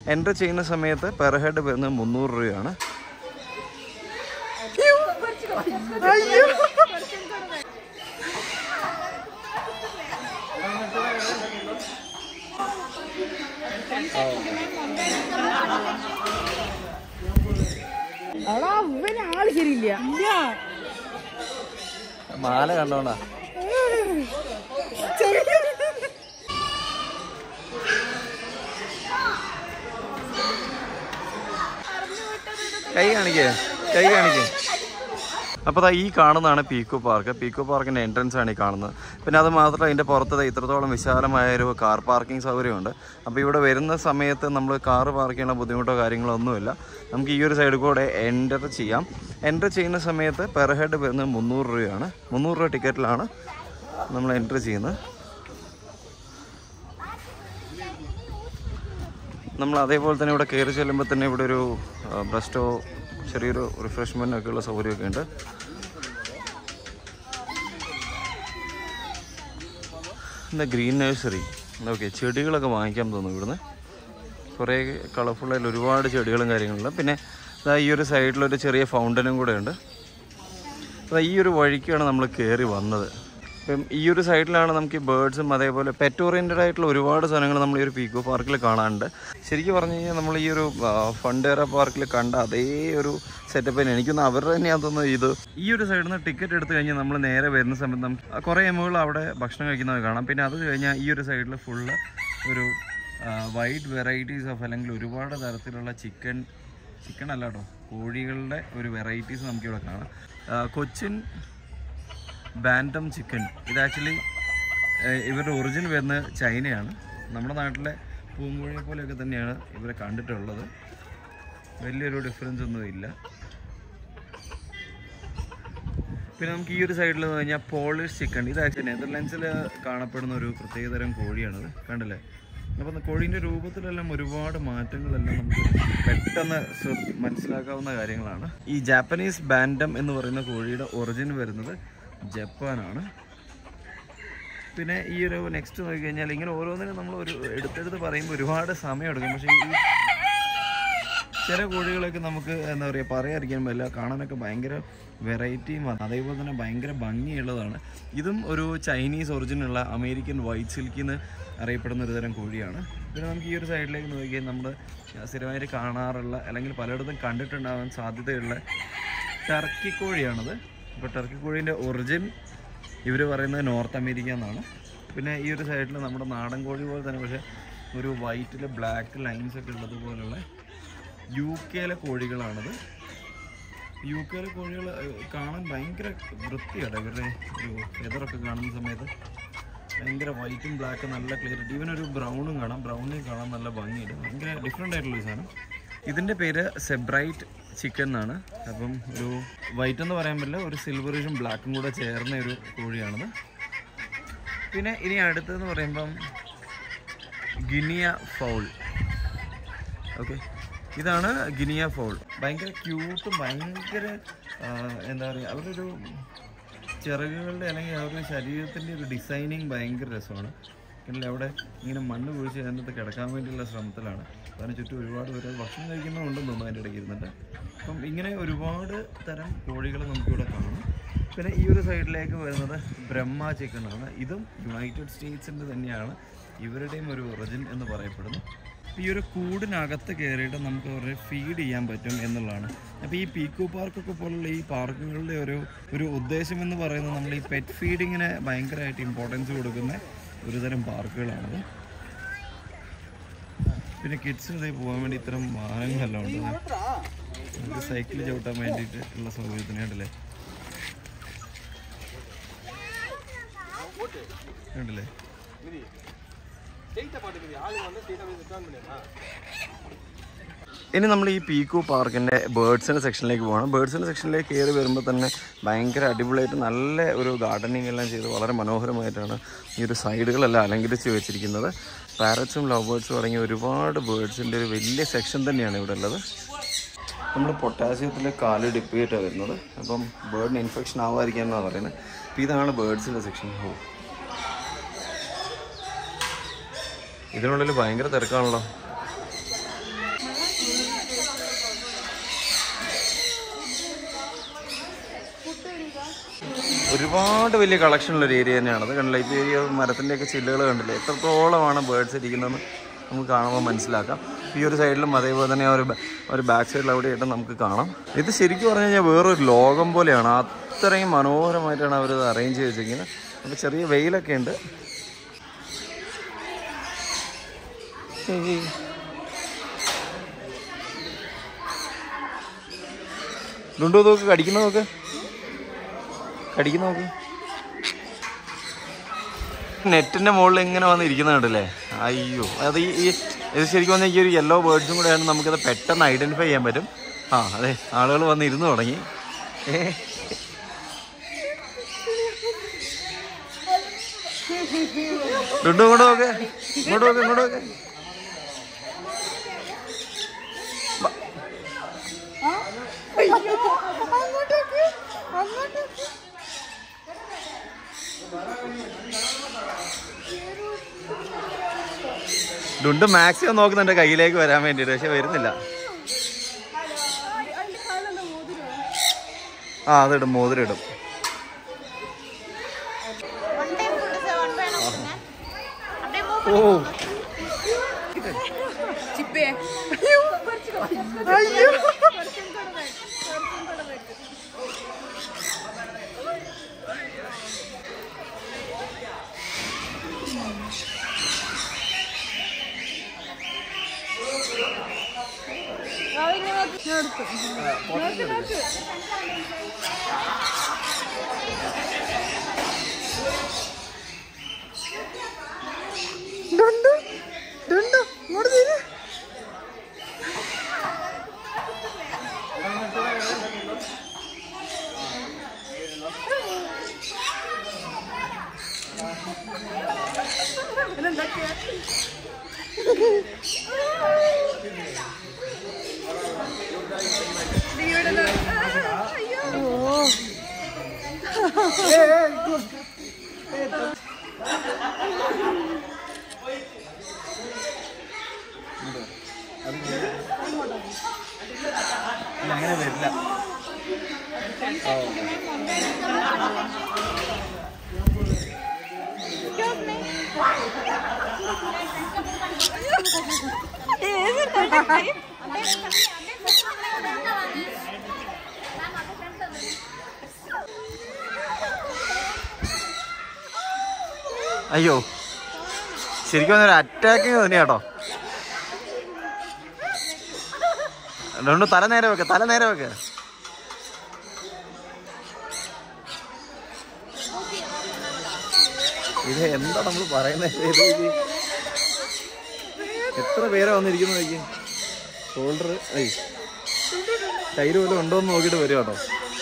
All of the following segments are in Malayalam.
എൻ്റർ ചെയ്യുന്ന സമയത്ത് പെർ ഹെഡ് വരുന്നത് മുന്നൂറ് രൂപയാണ് എടാ അവന് ആള് ശരിയില്ല ഇല്ല മാല കണ്ടോണ്ടാ കൈ കാണിക്കേ കൈ കാണിക്കേ അപ്പോൾ ദാ ഈ കാണുന്നതാണ് പീക്കോ പാർക്ക് പീക്കോ പാർക്കിൻ്റെ എൻട്രൻസ് ആണ് ഈ കാണുന്നത് പിന്നെ അത് മാത്രമല്ല അതിൻ്റെ പുറത്ത് ദാ ഇത്രത്തോളം വിശാലമായ ഒരു കാർ പാർക്കിംഗ് സൗകര്യമുണ്ട് അപ്പോൾ ഇവിടെ വരുന്ന സമയത്ത് നമ്മൾ കാർ പാർക്ക് ചെയ്യാനുള്ള ബുദ്ധിമുട്ടോ കാര്യങ്ങളോ ഒന്നുമില്ല നമുക്ക് ഈ ഒരു സൈഡിൽ കൂടെ എൻ്റർ ചെയ്യാം എൻ്റർ ചെയ്യുന്ന സമയത്ത് പെർ ഹെഡ് വരുന്നത് മുന്നൂറ് രൂപയാണ് മുന്നൂറ് രൂപ ടിക്കറ്റിലാണ് നമ്മൾ എൻ്റർ ചെയ്യുന്നത് നമ്മൾ അതേപോലെ തന്നെ ഇവിടെ കയറി ചെല്ലുമ്പോൾ തന്നെ ഇവിടെ ഒരു ബ്രസ്റ്റോ ചെറിയൊരു റിഫ്രഷ്മെൻ്റ് ഒക്കെ ഉള്ള സൗകര്യമൊക്കെ ഉണ്ട് എന്താ ഗ്രീൻ നഴ്സറി ഓക്കെ ചെടികളൊക്കെ വാങ്ങിക്കാൻ തോന്നുന്നു ഇവിടുന്ന് കുറേ കളർഫുള്ളായിട്ട് ഒരുപാട് ചെടികളും കാര്യങ്ങളുണ്ട് പിന്നെ ദാ ഈ ഒരു സൈഡിലൊരു ചെറിയ ഫൗണ്ടനും കൂടെ ഉണ്ട് ദാ ഈ ഒരു വഴിക്കാണ് നമ്മൾ കയറി വന്നത് ഇപ്പം ഈ ഒരു സൈഡിലാണ് നമുക്ക് ഈ ബേർഡ്സും അതേപോലെ പെറ്റ് ഓറിയൻറ്റഡ് ആയിട്ടുള്ള ഒരുപാട് സാധനങ്ങൾ നമ്മൾ ഈ ഒരു പീക്കോ പാർക്കിൽ കാണാനുണ്ട് ശരിക്കും പറഞ്ഞു കഴിഞ്ഞാൽ നമ്മൾ ഈ ഒരു ഫണ്ടേറ പാർക്കിൽ കണ്ട അതേ ഒരു സെറ്റപ്പ് തന്നെ എനിക്കൊന്ന് അവരുടെ തന്നെയാണെന്ന് തോന്നുന്നത് ഇത് ഈ ഒരു സൈഡിൽ നിന്ന് ടിക്കറ്റ് എടുത്തു കഴിഞ്ഞാൽ നമ്മൾ നേരെ വരുന്ന സമയത്ത് നമുക്ക് കുറേ എമുകൾ അവിടെ ഭക്ഷണം കഴിക്കുന്നത് കാണാം പിന്നെ അത് കഴിഞ്ഞാൽ ഈ ഒരു സൈഡിൽ ഫുള്ള് ഒരു വൈഡ് വെറൈറ്റീസ് ഓഫ് അല്ലെങ്കിൽ ഒരുപാട് തരത്തിലുള്ള ചിക്കൻ ചിക്കൻ അല്ല കേട്ടോ കോഴികളുടെ ഒരു വെറൈറ്റീസ് നമുക്കിവിടെ കാണാം ആ, കൊച്ചിൻ ബാൻഡം ചിക്കൻ ഇത് ആക്ച്വലി ഇവരുടെ ഒറിജിൻ വരുന്നത് ചൈനയാണ് നമ്മുടെ നാട്ടിലെ പൂങ്കോഴിയെ പോലെയൊക്കെ തന്നെയാണ് ഇവരെ കണ്ടിട്ടുള്ളത് വലിയൊരു ഡിഫറൻസ് ഒന്നും ഇല്ല പിന്നെ നമുക്ക് ഈ ഒരു സൈഡിൽ നിന്ന് കഴിഞ്ഞാൽ പോളിഷ് ചിക്കൻ ഇത് ആക്ച്വലി നെതർലാൻഡ്സിൽ കാണപ്പെടുന്ന ഒരു പ്രത്യേകതരം കോഴിയാണത് കണ്ടില്ലേ അപ്പം കോഴീൻ്റെ രൂപത്തിലെല്ലാം ഒരുപാട് മാറ്റങ്ങളെല്ലാം നമുക്ക് പെട്ടെന്ന് ശ്ര- മനസ്സിലാക്കാവുന്ന കാര്യങ്ങളാണ് ഈ ജാപ്പനീസ് ബാൻഡം എന്ന് പറയുന്ന കോഴിയുടെ ഒറിജിൻ വരുന്നത് ജപ്പാനാണ് പിന്നെ ഈ ഒരു നെക്സ്റ്റ് നോക്കിക്കഴിഞ്ഞാൽ ഇങ്ങനെ ഓരോന്നിനും നമ്മൾ ഒരു എടുത്തെടുത്ത് പറയുമ്പോൾ ഒരുപാട് സമയം എടുക്കും പക്ഷേ ഈ ചില കോഴികളൊക്കെ നമുക്ക് എന്താ പറയുക പറയാതിരിക്കാൻ പറ്റില്ല കാണാനൊക്കെ ഭയങ്കര വെറൈറ്റിയും അതേപോലെ തന്നെ ഭയങ്കര ഭംഗിയുള്ളതാണ് ഇതും ഒരു ചൈനീസ് ഒറിജിനുള്ള അമേരിക്കൻ വൈറ്റ് സിൽക്കിൽ നിന്ന് അറിയപ്പെടുന്ന ഒരു തരം കോഴിയാണ് പിന്നെ നമുക്ക് ഈ ഒരു സൈഡിലേക്ക് നോക്കിയാൽ നമ്മൾ സ്ഥിരമായിട്ട് കാണാറുള്ള അല്ലെങ്കിൽ പലയിടത്തും കണ്ടിട്ടുണ്ടാവാൻ സാധ്യതയുള്ള ടർക്കി കോഴിയാണത് അപ്പോൾ ടർക്കി കോഴീൻ്റെ ഒറിജിൻ ഇവർ പറയുന്നത് നോർത്ത് അമേരിക്ക എന്നാണ് പിന്നെ ഈ ഒരു സൈഡിൽ നമ്മുടെ നാടൻ കോഴി പോലെ തന്നെ പക്ഷേ ഒരു വൈറ്റിൽ ബ്ലാക്ക് ലൈൻസ് ഒക്കെ ഉള്ളതുപോലുള്ള യു കെയിലെ കോഴികളാണത് യു കെയിലെ കോഴികൾ ഏഹ്, കാണാൻ ഭയങ്കര വൃത്തിയാണ് ഇവരുടെ ഒരു ഫെതറൊക്കെ കാണുന്ന സമയത്ത് ഭയങ്കര വൈറ്റും ബ്ലാക്കും നല്ല ക്ലിയറിറ്റി ഈവൻ ഒരു ബ്രൗണും കാണാം ബ്രൗണിൽ കാണാൻ നല്ല ഭംഗിയുണ്ട് ഭയങ്കര ഡിഫറെൻ്റ് ആയിട്ടുള്ള ഒരു സാധനം ഇതിൻ്റെ പേര് സെബ്രൈറ്റ് ചിക്കൻ എന്നാണ് അപ്പം ഒരു വൈറ്റ് എന്ന് പറയാൻ പറ്റില്ല ഒരു സിൽവറിഷും ബ്ലാക്കും കൂടെ ചേർന്ന ഒരു കോഴിയാണത് പിന്നെ ഇനി അടുത്തതെന്ന് പറയുമ്പം ഗിനിയ ഫൗൾ ഓക്കെ ഇതാണ് ഗിനിയ ഫോൾ ഭയങ്കര ക്യൂട്ടും ഭയങ്കര ആ, എന്താ പറയുക അവരുടെ ഒരു ചിറകുകളുടെ അല്ലെങ്കിൽ അവരുടെ ശരീരത്തിൻ്റെ ഒരു ഡിസൈനിങ് ഭയങ്കര രസമാണ് പിന്നെ അവിടെ ഇങ്ങനെ മണ്ണ് കുഴിച്ച് അതിനകത്ത് കിടക്കാൻ വേണ്ടിയുള്ള ശ്രമത്തിലാണ് അതിന് ചുറ്റും ഒരുപാട് പേര് ഭക്ഷണം കഴിക്കുന്നുണ്ടെന്ന് തോന്നുന്നു അതിൻ്റെ ഇടയ്ക്ക് ഇരുന്നിട്ട് അപ്പം ഇങ്ങനെ ഒരുപാട് തരം കോഴികൾ നമുക്കിവിടെ കാണാം പിന്നെ ഈ ഒരു സൈഡിലേക്ക് വരുന്നത് ബ്രഹ്മ ചിക്കൻ ആണ് ഇതും യുണൈറ്റഡ് സ്റ്റേറ്റ്സിൻ്റെ തന്നെയാണ് ഇവരുടെയും ഒരു ഒറിജിൻ എന്ന് പറയപ്പെടുന്നു ഈ ഒരു കൂടിനകത്ത് കയറിയിട്ട് നമുക്ക് അവരെ ഫീഡ് ചെയ്യാൻ പറ്റും എന്നുള്ളതാണ് അപ്പോൾ ഈ പീക്കോ പാർക്കൊക്കെ പോലുള്ള ഈ പാർക്കുകളുടെ ഒരു ഒരു ഉദ്ദേശം എന്ന് പറയുന്നത് നമ്മൾ ഈ പെറ്റ് ഫീഡിങ്ങിന് ഭയങ്കരമായിട്ട് ഇമ്പോർട്ടൻസ് കൊടുക്കുന്ന ഒരു തരം പാർക്കുകളാണത് പിന്നെ കിഡ്സിന് ഇതേ പോകാൻ വേണ്ടി ഇത്തരം വാഹനങ്ങളെല്ലാം ഉണ്ട് നമുക്ക് സൈക്കിൾ ചവിട്ടാൻ വേണ്ടിയിട്ട് ഉള്ള സൗകര്യത്തിനായിട്ടല്ലേ ഉണ്ടല്ലേ ഇനി നമ്മൾ ഈ പീക്കോ പാർക്കിൻ്റെ ബേർഡ്സിൻ്റെ സെക്ഷനിലേക്ക് പോകണം ബേർഡ്സിൻ്റെ സെക്ഷനിലേക്ക് കയറി വരുമ്പോൾ തന്നെ ഭയങ്കര അടിപൊളിയായിട്ട് നല്ല ഒരു ഗാർഡനിങ് എല്ലാം ചെയ്ത് വളരെ മനോഹരമായിട്ടാണ് ഈ ഒരു സൈഡുകളെല്ലാം അലങ്കരിച്ച് വെച്ചിരിക്കുന്നത് പാരറ്റ്സും ലവ് ബേർഡ്സും അടങ്ങിയ ഒരുപാട് ബേർഡ്സിൻ്റെ ഒരു വലിയ സെക്ഷൻ തന്നെയാണ് ഇവിടെ ഉള്ളത് നമ്മൾ പൊട്ടാസ്യത്തിൽ കാല് ഡിപ്പ് ചെയ്തിട്ടാണ് വരുന്നത് അപ്പം ബേർഡിന് ഇൻഫെക്ഷൻ ആവാതിരിക്കാൻ എന്നാണ് പറയുന്നത് അപ്പോൾ ഇതാണ് ബേർഡ്സിൻ്റെ സെക്ഷൻ ഓ ഇതിനുള്ളിൽ ഭയങ്കര തിരക്കാണല്ലോ ഒരുപാട് വലിയ കളക്ഷനുള്ള ഒരു ഏരിയ തന്നെയാണത് കണ്ടില്ല ഇപ്പോൾ ഈ മരത്തിൻ്റെയൊക്കെ ചില്ലുകൾ കണ്ടില്ലേ എത്രത്തോളമാണ് ബേർഡ്സ് ഇരിക്കുന്നതെന്ന് നമുക്ക് കാണുമ്പോൾ മനസ്സിലാക്കാം ഈ ഒരു സൈഡിലും അതേപോലെ തന്നെ ആ ഒരു ബാ- ഒരു ബാക്ക് സൈഡിൽ അവിടെയായിട്ട് നമുക്ക് കാണാം ഇത് ശരിക്കും പറഞ്ഞു കഴിഞ്ഞാൽ വേറൊരു ലോകം പോലെയാണ് അത്രയും മനോഹരമായിട്ടാണ് അവർ അറേഞ്ച് ചെയ്ത് വെച്ചിരിക്കുന്നത് അപ്പോൾ ചെറിയ വെയിലൊക്കെ ഉണ്ട് ഏയ്. ലുണ്ടു നോക്ക് കടിക്കുന്ന നോക്ക് കടിക്കുന്ന നോക്ക് നെറ്റിന്റെ മുകളിൽ ഇങ്ങനെ വന്ന് ഇരിക്കുന്ന കണ്ടല്ലേ അയ്യോ അത് ഈ ഈ- ഇത് ശരിക്കും പറഞ്ഞാൽ ഈ ഒരു യെല്ലോ ബേർഡ്സും കൂടെയാണ് നമുക്കത് പെട്ടെന്ന് ഐഡന്റിഫൈ ചെയ്യാൻ പറ്റും ആ അതെ ആളുകൾ വന്ന് ഇരുന്ന് തുടങ്ങി ഏ ലുണ്ടു ഇങ്ങോട്ട് നോക്ക് ഇങ്ങോട്ട് നോക്ക് ഇങ്ങോട്ട് നോക്ക് അങ്ങോട്ടേക്ക് അങ്ങോട്ടേക്ക് ലുണ്ട് മാക്സിമം നോക്കുന്നുണ്ട് കയ്യിലേക്ക് വരാൻ വേണ്ടിയിട്ട് പക്ഷെ വരുന്നില്ല ആ അതിടും മോതിരം ഇടും ഓ ചിപ്പേ അയ്യോ അയ്യോ ഡുണ്ടു ഡുണ്ടു ഇങ്ങോട്ട് തിരി അങ്ങനെ വരില്ല അയ്യോ ശരിക്കും പറഞ്ഞാൽ ഒരു അറ്റാക്കിങ് തന്നെയാട്ടോ അതുകൊണ്ട് തല നേരെ വെക്ക തല നേരെ വെക്ക ഇത് എന്താ നമ്മൾ പറയുന്നത് ഇത് ഇത് എത്ര പേരാ വന്നിരിക്കുന്നത് നോക്കി ഷോൾഡർ ഐ ടൈര് പോലും ഉണ്ടോ എന്ന് നോക്കിയിട്ട് വരും കേട്ടോ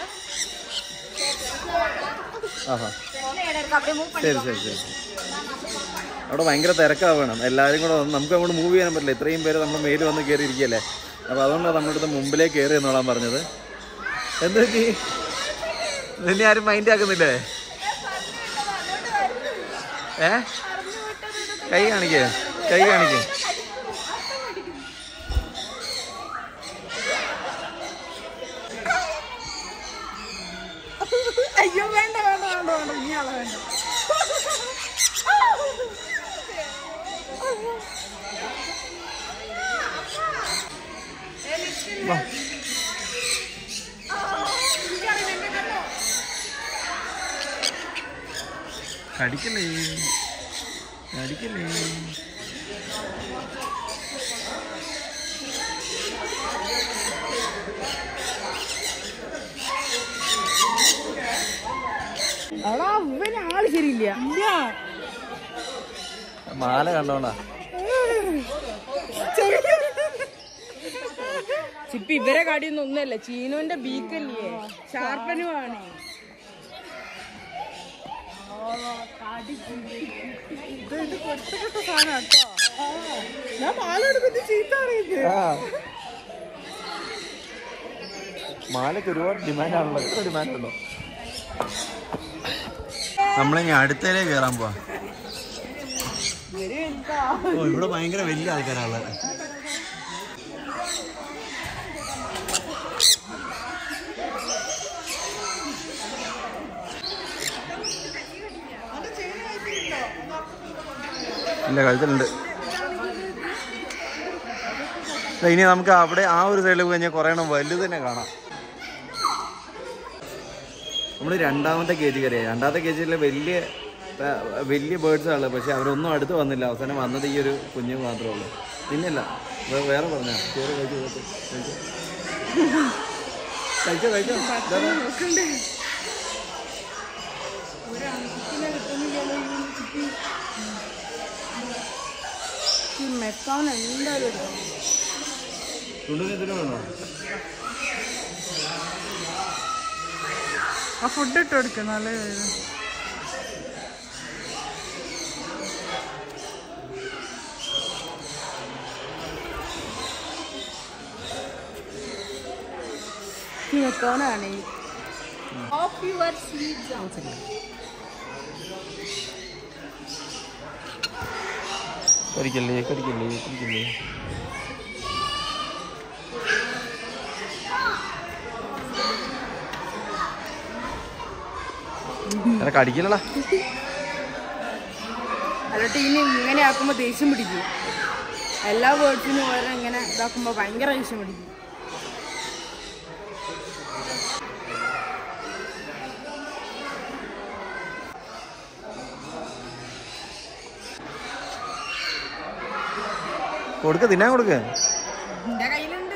ആഹാ ശരി ശരി ശരി അവിടെ ഭയങ്കര തിരക്കാവണം എല്ലാവരും കൂടെ വന്ന് നമുക്ക് അങ്ങോട്ട് മൂവ് ചെയ്യാൻ പറ്റില്ല ഇത്രയും പേര് നമ്മുടെ മേല് വന്ന് കയറി ഇരിക്കുകയല്ലേ അപ്പോൾ അതുകൊണ്ടാണ് നമ്മുടെ അടുത്ത് മുമ്പിലേക്ക് കയറി എന്നോളാൻ പറഞ്ഞത് എന്ത് പറ്റി നിന്നെ ആരും മൈൻഡ് ആക്കുന്നില്ലേ ഏ കൈ കാണിക്കേ കൈ കാണിക്കേ അയ്യോ വേണ്ട വേണ്ട വേണ്ട വേണ്ട ഇയാളെ വേണ്ട കടിക്കല്ലേ കടിക്കല്ലേ അവിടെ അവന് ആള് ശരിയില്ല ഇല്ല മാല കണ്ടോണ്ടാ ചിപ്പി ഇവരെ കടിയൊന്നും ഒന്നല്ല ചീനോന്റെ ബീക്കല്ലേ ഷാർപ്പനുമാണ് ഇത് ഇത് കൊടുത്തിട്ട സാധനം കേട്ടോ ഞാൻ പാലെടുക്കുന്ന ചീത്ത അറിയുന്നത് മാലയ്ക്ക് ഒരുപാട് ഡിമാൻഡ് ആണല്ലോ എത്ര ഡിമാൻഡ് ഉണ്ടോ നമ്മളിനി അടുത്തേലേ കയറാൻ പോവാ ഓ ഇവിടെ ഭയങ്കര വലിയ ആൾക്കാരാണുള്ളത് ഇല്ല കഴുത്തിലുണ്ട് ദാ ഇനി നമുക്ക് അവിടെ ആ ഒരു സൈഡിൽ പോയി കഴിഞ്ഞാൽ കുറേ എണ്ണം വലുത് തന്നെ കാണാം നമ്മൾ രണ്ടാമത്തെ കേജ് കയറിയ രണ്ടാമത്തെ കേജിലെ വലിയ ആ, വലിയ ബേർഡ്സ് ആണ് പക്ഷെ അവരൊന്നും അടുത്ത് വന്നില്ല അവസാനം വന്നത് ഈ ഒരു കുഞ്ഞു മാത്രമേ ഉള്ളൂ പിന്നല്ല വേ- വേറെ പറഞ്ഞ ചോറ് കഴിച്ചു കഴിച്ചു കഴിച്ചോ കഴിച്ചോ ഇതാ, ഇതാ. നോക്കണ്ടേ ഒരണക്കിനെ കിട്ടുന്നില്ലല്ലോ ഈ കുട്ടി. ഈ മെക്കാൻ എന്തായാലും എടുക്കണം. ചുണ്ടിന് ഇതിന് വേണോ ആ ഫുഡ് ഇട്ട് കൊടുക്കും നല്ല മെക്കാനാണ് ഈ Off your sleeves out. കടിക്കല്ലേ കടിക്കല്ലേ കടിക്കല്ലേ എടാ കടിക്കലടാ അല്ലോട്ട് ഇനി ഇങ്ങനെ ആക്കുമ്പോ ദേഷ്യം പിടിക്കും എല്ലാ വേർഡ്സിനും ഓരോ ഇങ്ങനെ ഇതാക്കുമ്പോ ഭയങ്കര ദേഷ്യം പിടിക്കും കൊടുക്ക തിന്നാൻ കൊടുക്ക എന്റെ കയ്യിലുണ്ട്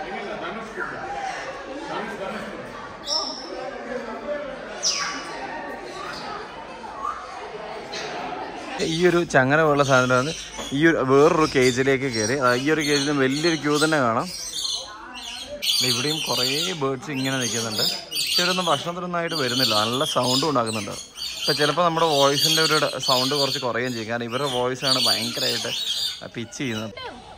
ഈ ഒരു ചങ്ങല പോലുള്ള സാധനമാണ് ഈ ഒരു വേറൊരു കേജിലേക്ക് കയറി ആ, ഈ ഒരു കേജിൽ വലിയൊരു ക്യൂ തന്നെ കാണാം ദേ ഇവിടെയും കുറേ ബേർഡ്സ് ഇങ്ങനെ നിൽക്കുന്നുണ്ട് പക്ഷെ ഇവരൊന്നും ഭക്ഷണത്തിനൊന്നായിട്ട് വരുന്നില്ല നല്ല സൗണ്ടും ഉണ്ടാക്കുന്നുണ്ട് അപ്പോൾ ചിലപ്പോൾ നമ്മുടെ വോയിസിൻ്റെ ഒരു സൗണ്ട് കുറച്ച് കുറയുകയും ചെയ്യും കാരണം ഇവരുടെ വോയിസാണ് ഭയങ്കരമായിട്ട് പിച്ച് ചെയ്യുന്നത്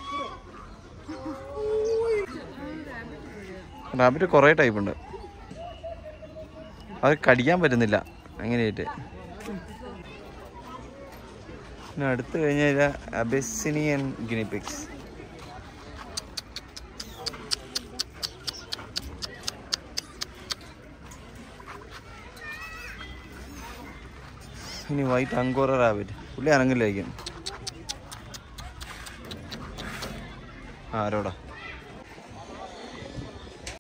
റാബിറ്റ് കുറേ ടൈപ്പ് ഉണ്ട് അത് കടിക്കാൻ പറ്റുന്നില്ല അങ്ങനെയായിട്ട് പിന്നെ അടുത്ത് കഴിഞ്ഞാൽ അബെസിനിയൻ ഗിനിപിക്സ് ഇനി വൈറ്റ് അങ്കോറ റാബിറ്റ് പുള്ളി അനങ്ങില്ലായിരിക്കും ആരോടാ